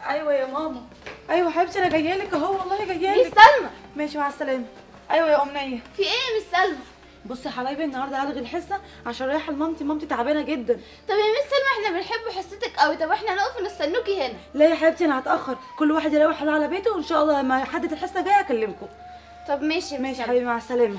ايوه يا ماما ايوه حبيبتي انا جايه لك اهو والله جايه ميس لك سلمى ماشي مع السلامه ايوه يا امنيه في ايه يا ميس سلمى بصي يا حبايبي النهارده هلغي الحصه عشان رايحه لمامتي مامتي تعبانه جدا طب يا ميس سلمى احنا بنحب حصتك قوي طب احنا هنقف نستنوكي هنا لا يا حبيبتي انا هتاخر كل واحد يروح على بيته وان شاء الله لما يحدد الحصه الجايه اكلمكم طب ماشي يا ميس ماشي يا سلمى. حبيبي مع السلامه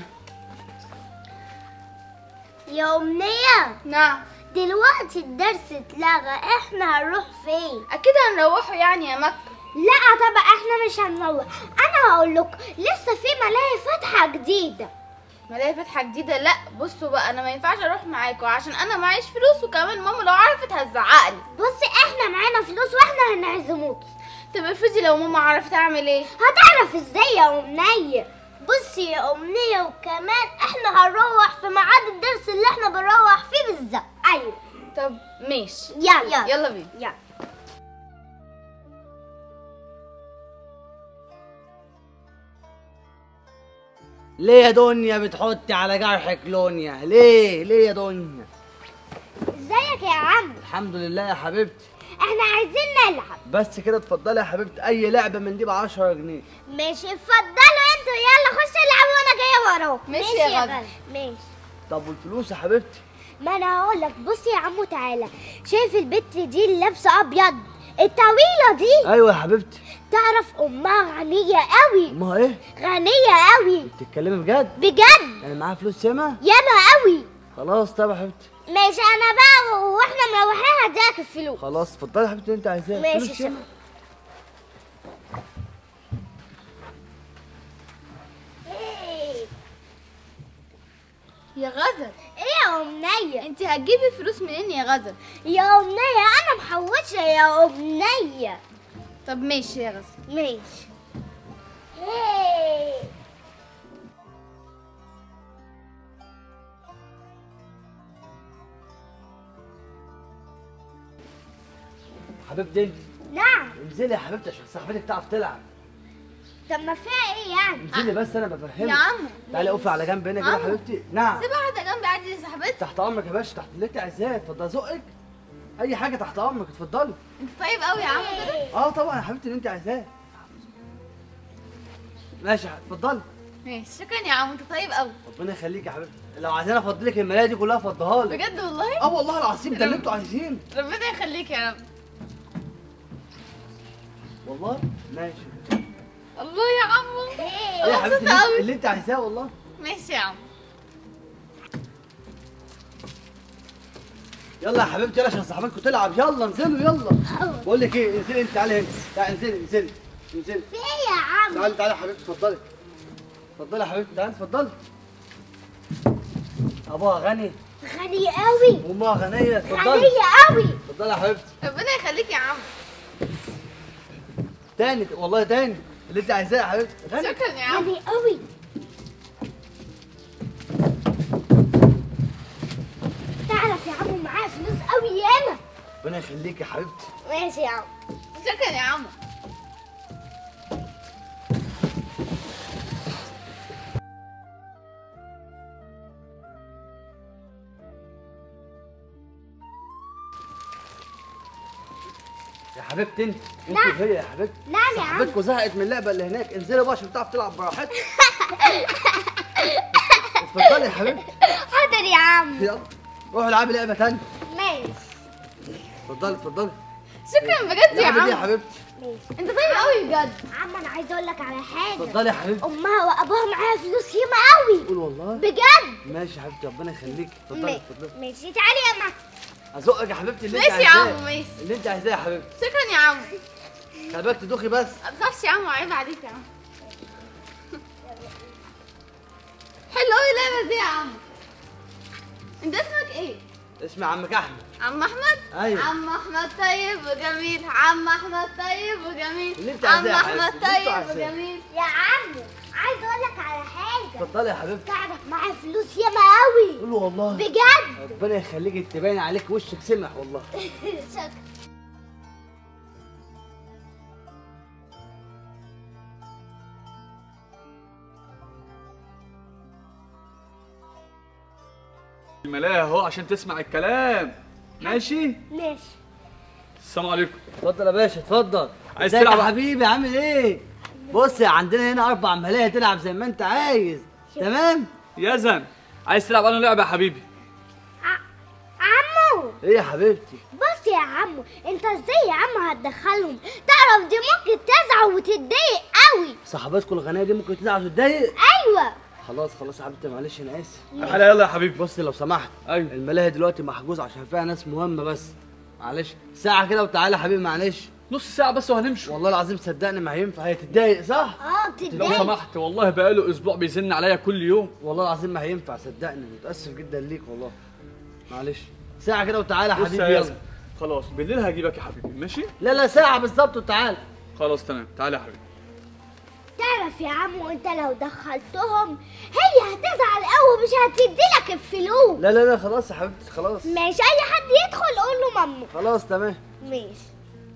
يا أمنية نعم دلوقتي الدرس اتلغى احنا هنروح فين؟ اكيد هنروحوا يعني يا مكة لا طبعا احنا مش هنروح انا هقول لكم لسه في ملاهي فاتحة جديدة ملاهي فاتحة جديدة لا بصوا بقى انا ما ينفعش اروح معاكم عشان انا معيش فلوس وكمان ماما لو عرفت هتزعقلي بصي احنا معانا فلوس واحنا هنعزموك طب افرضي لو ماما عرفت اعمل ايه هتعرف ازاي يا أمنية بصي يا أمنية وكمان احنا هنروح في ميعاد الدرس اللي احنا بنروح فيه بالظبط ايوه طب ماشي يلا يلا بينا يلا ليه يا دنيا بتحطي على جرحك لونيا ليه ليه يا دنيا ازيك يا عم الحمد لله يا حبيبتي احنا عايزين نلعب بس كده اتفضلي يا حبيبتي اي لعبه من دي ب 10 جنيه ماشي اتفضلوا انتوا يلا خشوا العبوا وانا جايه وراكم ماشي يا غدا. غدا ماشي طب والفلوس يا حبيبتي ما انا هقول لك بص يا عمو تعالى شايف البت دي اللي لابسه ابيض الطويله دي ايوه يا حبيبتي تعرف امها غنيه قوي امها ايه غنيه قوي بتتكلمي بجد بجد يعني معاها فلوس ياما ياما قوي خلاص طب يا حبيبتي ماشي انا بقى واحنا مروحين هديك الفلوس خلاص اتفضلي يا حبيبتي اللي انت عايزاه ماشي فلوس يا ياما. يا غزل ايه يا امنيه انت هتجيبي فلوس منين يا غزل يا امنيه انا محوشه يا امنيه طب ماشي يا غزل ماشي إيه. حبيبتي انت نعم انزلي يا حبيبتي عشان صاحبتك تعرف تلعب طب ما فيها ايه يعني انزلي بس انا بفهمك يا عم تعالي اقفي على جنب هنا كده يا عم. حبيبتي نعم سيبها واحدة جنبي عادي يا صاحبتي تحت امرك يا باشا تحت اللي انت عايزاه اتفضلي ازقك اي حاجه تحت امرك اتفضلي انت طيب قوي يا عم كده اه طبعا يا حبيبتي اللي انت عايزاه ماشي يا حبيبتي، اتفضلي ماشي شكرا يا عم انت طيب قوي ربنا يخليك يا حبيبتي لو عايزين افضلك الملاهي دي كلها افضيها لك بجد والله اه والله العظيم ده اللي انتوا عايزينه ربنا يخليك يا رب والله ماشي الله يا عمو ايه يا حبيبتي مبسوطة اللي, قوي اللي انت عايزاه والله ماشي يا عم يلا يا حبيبتي يلا عشان صاحبتكم تلعب يلا انزلوا يلا بقول لك ايه انزلي انت تعالي هنا تعالي انزلي انزلي انزلي في ايه يا عم تعالي تعالي يا حبيبتي اتفضلي اتفضلي يا حبيبتي تعالي اتفضلي ابوها غني غني قوي وامها غنيه اتفضلي غنية قوي اتفضلي يا حبيبتي ربنا يخليك يا عم تاني والله تاني اللي انت عايزاه يا حبيبتي غني شكرا يا عم غني قوي تعرف يا عم معاه فلوس قوي ياما ربنا يخليك يا حبيبتي ماشي يا عم شكرا يا عم يا حبيبتي انت انت نعم. وهي يا حبيبتي نعم يا عم صاحبتكم زهقت من اللعبه اللي هناك انزلوا بقى عشان تعرف تلعب براحتك اتفضلي يا حبيبتي حاضر يا عم يلا روحوا العبي لعبه تانية ماشي اتفضلي اتفضلي شكرا بجد يا اللعبه دي يا عم حبيبتي ماشي انت طيب قوي بجد عم انا عايزه اقول لك على حاجه اتفضلي يا حبيبتي امها وابوها معاها فلوس ياما قوي قول والله بجد ماشي يا حبيبتي ربنا يخليك اتفضلي ما- اتفضلي ماشي تعالي يا ماما ازقك يا حبيبتي اللي انت ماشي يا عايزاه عم ماشي اللي انت عايزاه يا حبيبتي شكرا يا عم خلي بالك تدوخي بس ما تخافش يا عم وعيب عليك يا عم حلوه قوي اللعبه دي يا عم انت اسمك ايه اسمي عمك احمد عم احمد ايوه. عم احمد طيب وجميل عم احمد طيب وجميل اللي انت عم عايزاه يا احمد حبيبتي، اللي انتوا طيب عايزاه. وجميل يا عم عايزه اقول لك على حاجه اتفضلي يا حبيبتي تعرف معاها فلوس ياما قوي قول والله بجد ربنا يخليك انت باين عليك وشك سمح والله شكرا الملاهي اهو عشان تسمع الكلام ماشي ماشي السلام عليكم اتفضل يا باشا اتفضل عايز ازيك يا تلعب حبيبي عامل ايه بص عندنا هنا اربع ملاهي تلعب زي ما انت عايز تمام يزن عايز تلعب انا لعبه يا حبيبي عمو ايه يا حبيبتي بص يا عمو انت ازاي يا عمو هتدخلهم تعرف دي ممكن تزعل وتتضايق قوي صاحباتكم الغنيه دي ممكن تزعل وتتضايق ايوه خلاص خلاص يا حبيبتي معلش انا اسف تعالى يلا يا حبيبي بص لو سمحت ايوه الملاهي دلوقتي محجوز عشان فيها ناس مهمه بس معلش ساعه كده وتعالى يا حبيبي معلش نص ساعه بس وهنمشي والله العظيم صدقني ما هينفع هي تتضايق صح اه لو تتضايق سمحت والله بقاله اسبوع بيزن عليا كل يوم والله العظيم ما هينفع صدقني متاسف جدا ليك والله معلش ساعه كده وتعالى يا بص حبيبي يا يلا يزن خلاص بالليل هجيبك يا حبيبي ماشي لا لا ساعه بالظبط وتعالى خلاص تمام تعالى يا حبيبي تعرف يا عمو انت لو دخلتهم هي هتزعل قوي مش هتديلك الفلوس لا لا لا خلاص يا حبيبتي خلاص ماشي اي حد يدخل قول له مامو خلاص تمام ماشي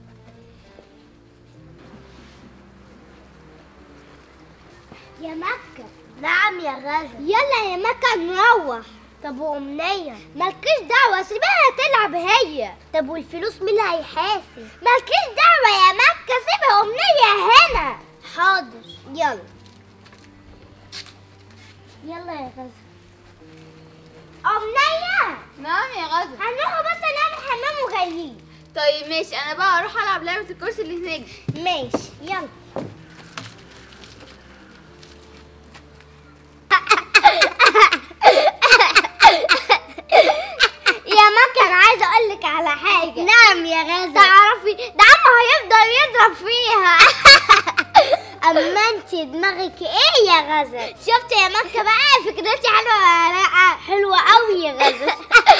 يا مكة نعم يا غزة يلا يا مكة نروح طب وأمنية مالكيش دعوة سيبها تلعب هي طب والفلوس مين اللي هيحاسب مالكيش دعوة يا مكة سيبها أمنية هنا حاضر يلا يلا يا غزة أمنية نعم يا غزل هنروحوا بس نعمل حمام وجايين طيب ماشي انا بقى اروح العب لعبه الكرسي اللي هناك دي. ماشي يلا يا مكة انا عايزه اقول لك على حاجه نعم يا غزة تعرفي ده عمو هيفضل يضرب فيها اما انت دماغك ايه يا غزة شفت يا مكة بقى فكرتي حلوه ولا لا حلوه قوي يا غزة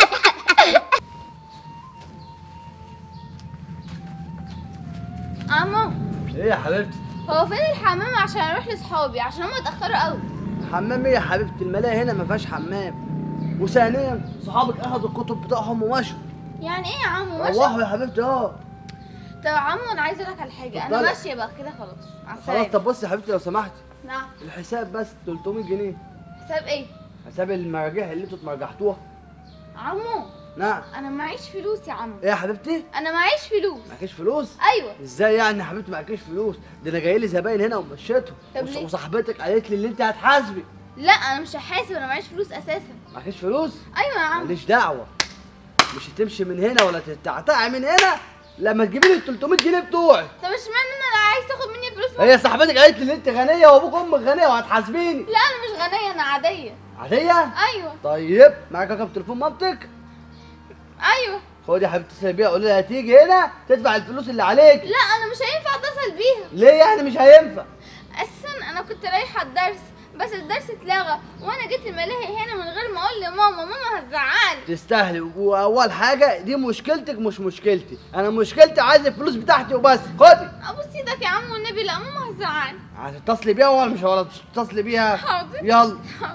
عمو ايه يا حبيبتي هو فين الحمام عشان اروح لاصحابي عشان هم اتاخروا قوي حمام ايه يا حبيبتي الملاهي هنا ما فيهاش حمام وثانيا صحابك اخدوا الكتب بتاعهم ومشوا يعني ايه يا عمو ماشي روحوا يا حبيبتي اه طب يا عمو انا عايزه اقول لك على حاجه انا اتفضلي. ماشيه بقى كده خلاص مع خلاص السلامه طب بصي يا حبيبتي لو سمحتي نعم الحساب بس 300 جنيه حساب ايه حساب المراجيح اللي انتوا اتمرجحتوها عمو نعم انا معيش فلوس يا عمو ايه يا حبيبتي انا معيش فلوس معكيش فلوس ايوه ازاي يعني يا حبيبتي معكيش فلوس ده انا جاي لي زباين هنا ومشيتهم طب وص- ليه؟ وصاحبتك قالت لي اللي انت هتحاسبي لا انا مش هحاسب انا معيش فلوس اساسا معكيش فلوس ايوه يا عم ماليش دعوه مش هتمشي من هنا ولا تتعتعي من هنا لما تجيبي لي ال 300 جنيه بتوعي طب اشمعنى انا اللي عايز تاخد مني فلوس هي صاحبتك قالت لي ان انت غنيه وابوك وامك غنيه وهتحاسبيني لا انا مش غنيه انا عاديه عاديه ايوه طيب معاك رقم تليفون مامتك ايوه خدي يا حبيبتي اتصلي بيها قولي لها هتيجي هنا تدفع الفلوس اللي عليك لا انا مش هينفع اتصل بيها ليه يعني مش هينفع اساسا انا كنت رايحه الدرس بس الدرس اتلغى وانا جيت الملاهي هنا من غير ما اقول لماما ماما هتزعلي تستاهلي واول حاجه دي مشكلتك مش مشكلتي انا مشكلتي عايز الفلوس بتاعتي وبس خدي ابوس ايدك يا عم والنبي لا ماما هتزعلي هتتصلي بيها ولا مش ولا تتصلي بيها حاضر. يلا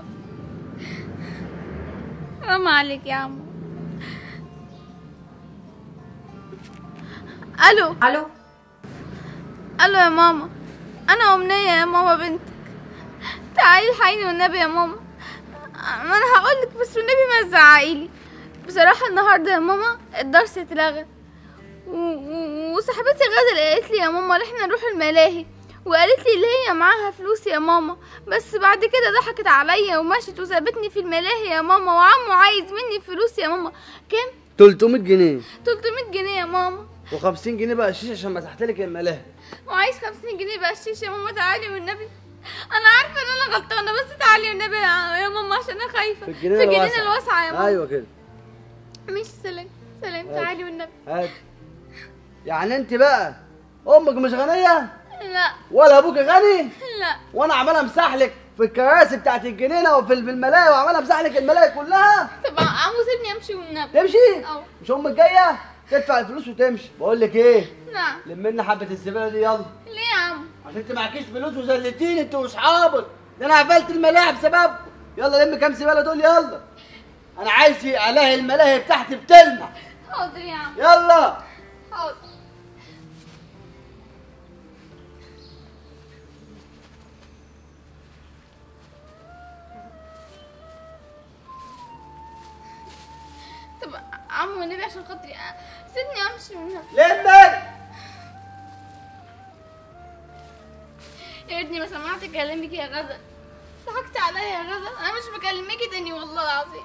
حرام عليك يا عم الو الو الو يا ماما انا امنيه يا ماما بنتك تعالي الحقيني والنبي يا ماما ما انا هقولك بس والنبي ما تزعقيلي بصراحه النهارده يا ماما الدرس اتلغى و- و- وصاحبتي غزل قالت لي يا ماما ان احنا نروح الملاهي وقالت لي اللي هي معاها فلوس يا ماما بس بعد كده ضحكت عليا ومشت وسابتني في الملاهي يا ماما وعمو عايز مني فلوس يا ماما كام 300 جنيه 300 جنيه يا ماما و50 جنيه بقى الشيشه عشان مسحت لك الملاهي وعايز 50 جنيه بقشيش يا ماما تعالي والنبي انا عارفه ان انا غلطانه بس تعالي والنبي يا يا ماما عشان انا خايفه في الجنينه في الجنينه الواسعة. الواسعه يا ماما ايوه كده ماشي سلام سلام هات. تعالي والنبي هات يعني انت بقى امك مش غنيه لا ولا ابوك غني لا وانا عمال امسح لك في الكراسي بتاعت الجنينه وفي في الملاهي وعمال امسح لك الملاهي كلها طب عمو سيبني امشي والنبي تمشي اه مش امك جايه تدفع الفلوس وتمشي بقول لك ايه نعم لم لنا حبه الزباله دي يلا ليه يا عم عشان انت معكيش فلوس وزلتيني انت واصحابك ده انا قفلت الملاهي بسببكم يلا لم كام زباله دول يلا انا عايز الاقي الملاهي بتاعتي بتلمع حاضر يا عم يلا حاضر طب عمو النبي عشان خاطري أ- سيبني امشي من هنا لمك يا ريتني ما سمعت كلامك يا غزل ضحكت عليا يا غزل انا مش بكلمك تاني والله العظيم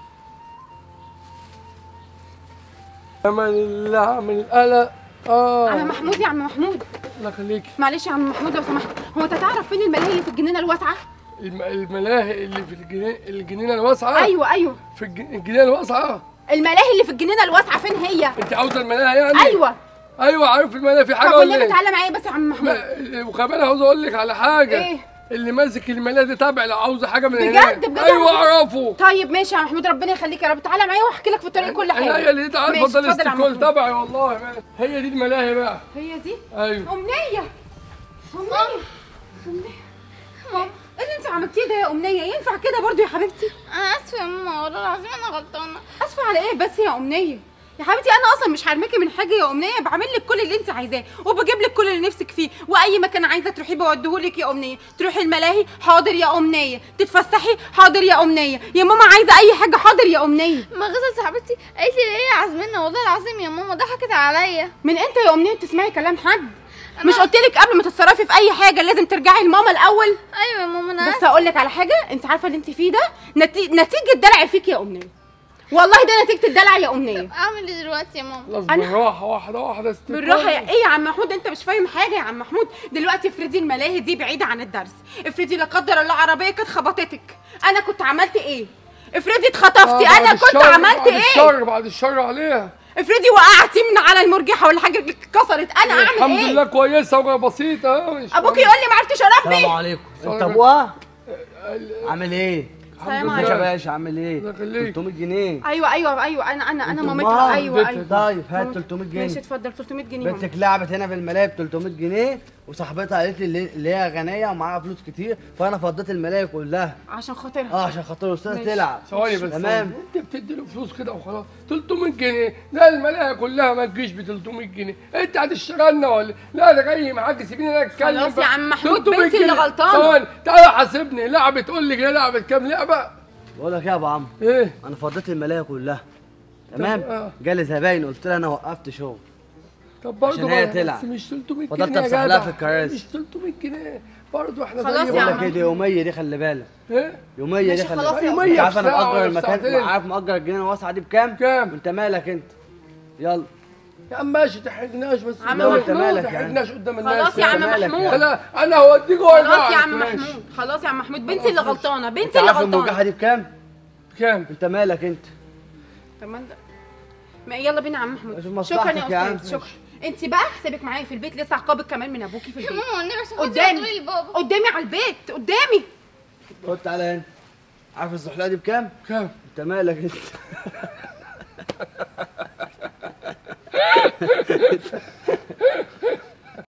امان الله من القلق اه عم محمود يا عم محمود الله يخليكي معلش يا عم محمود لو سمحت هو انت تعرف فين الملاهي اللي في الجنينه الواسعه الم- الملاهي اللي في الجنينه الجنينه الواسعه ايوه ايوه في الج- الجنينه الواسعه الملاهي اللي في الجنينه الواسعه فين هي انت عاوزه الملاهي يعني ايوه ايوه عارف الملاهي في حاجه طب ولا والنبي ايه تعالى معايا بس يا عم محمود ما- وكمان عاوز اقول لك على حاجه ايه اللي ماسك الملاهي ده تابع لو عاوزه حاجه من بجد؟ هناك بجد؟ ايوه اعرفه طيب ماشي يا عم محمود ربنا يخليك يا رب تعالى معايا واحكي لك في الطريق كل حاجه هي اللي تعال ماشي، اتفضل اتفضل يا عم استقبال محمود. تبعي والله بقى. هي دي الملاهي بقى هي دي ايوه امنيه امنيه امنيه ماما ايه اللي انت عملتيه ده يا امنيه ينفع كده برضو يا حبيبتي انا اسفه يا ماما والله العظيم انا غلطانه اسفه على ايه بس يا امنيه يا حبيبتي انا اصلا مش حارماكي من حاجه يا امنيه بعمل لك كل اللي انت عايزاه وبجيب لك كل اللي نفسك فيه واي مكان عايزه تروحي بوديهولك يا امنيه تروحي الملاهي حاضر يا امنيه تتفسحي حاضر يا امنيه يا ماما عايزه اي حاجه حاضر يا امنيه ما غزل صاحبتي قالت لي ايه عازمنا والله العظيم يا ماما ضحكت عليا من امتى يا امنيه بتسمعي كلام حد مش قلت لك قبل ما تتصرفي في اي حاجه لازم ترجعي لماما الاول ايوه يا ماما انا بس هقول لك على حاجه انت عارفه اللي انت فيه ده نتي... نتيجه دلع فيك يا امنيه والله ده نتيجه الدلع يا امنيه اعمل ايه دلوقتي يا ماما خلاص أنا- بالراحه واحده واحده استقبال. بالراحه يا ايه يا عم محمود انت مش فاهم حاجه يا عم محمود دلوقتي افرضي الملاهي دي بعيده عن الدرس افرضي لا قدر الله عربيه كانت خبطتك انا كنت عملت ايه افرضي آه، اتخطفتي بعد انا كنت الشر- عملت بعد ايه الشر بعد الشر عليها افرضي وقعتي من على المرجحه ولا حاجه اتكسرت انا اعمل الحمد ايه لله كويسه وبسيطه مش ابوك يقول لي ما عرفتش السلام اربي عليكم انت السلام. ابوها عامل ايه السلام الحمد ازيك يا لله. باشا عامل ايه الله يخليك. 300 جنيه ايوه ايوه ايوه انا انا انا انت مامتها أمها؟ ايوه بنتك. ايوه طيب هات مامت- 300 ماشي جنيه اتفضل 300 جنيه ماما. بنتك لعبت هنا في الملاهي ب 300 جنيه وصاحبتها قالت لي اللي- اللي هي غنيه ومعاها فلوس كتير فانا فضيت الملاهي كلها عشان خاطرها اه عشان خاطر الاستاذ ماشي. تلعب ثواني بس تمام. ثواني. انت بتدي له فلوس كده وخلاص 300 جنيه لا الملاهي كلها ما تجيش ب 300 جنيه انت هتشتغلنا ولا لا ده جاي معاك سيبيني انا اتكلم خلاص بقى. يا عم محمود، 300 بنتي اللي جنيه. غلطانة. ثواني تعالى حاسبني لعبه تقول لي كده لعبه كام لعبه بقول لك إيه يا ابو عمرو ايه انا فضيت الملاهي كلها تمام آه. جالي زباين قلت لها انا وقفت شغل طب برضه عشان هي بقى- تلعب. بس مش 300 فضلت جنيه يا أمسح لها جدع. في الكراسي. مش 300 جنيه برضه احنا خلاص زي يا بقول بعض. عم. لك ايه دي يوميه دي خلي بالك ايه يوميه دي ماشي خلي خلاص بالك يا يومية انت عارف انا في ساعة مأجر ولا المكان ساعتين. عارف مأجر الجنينه الواسعه دي بكام؟ كام؟ انت مالك انت يلا يا عم ماشي تحرجناش بس عم والنبي محمود. ما مالك يعني؟ تحرجناش قدام الناس خلاص يا عم مالك محمود انا انا هوديك وارجع خلاص يا عم ماشي. محمود خلاص يا عم محمود بنتي اللي غلطانه انت بنتي اللي عارف المرجحه غلطانه دي بكام؟ كام انت مالك انت؟ طب ما انت ما يلا بينا يا عم محمود عشان شكرا مصلحتك يا يا عم. استاذ شكرا انت بقى حسابك معايا في البيت لسه عقابك كمان من ابوكي في يا البيت ماما والنبي عشان خاطر قدامي هتقولي لبابا قدامي على البيت قدامي خد تعالى هنا عارف الزحلقه دي بكام؟ كام انت مالك انت؟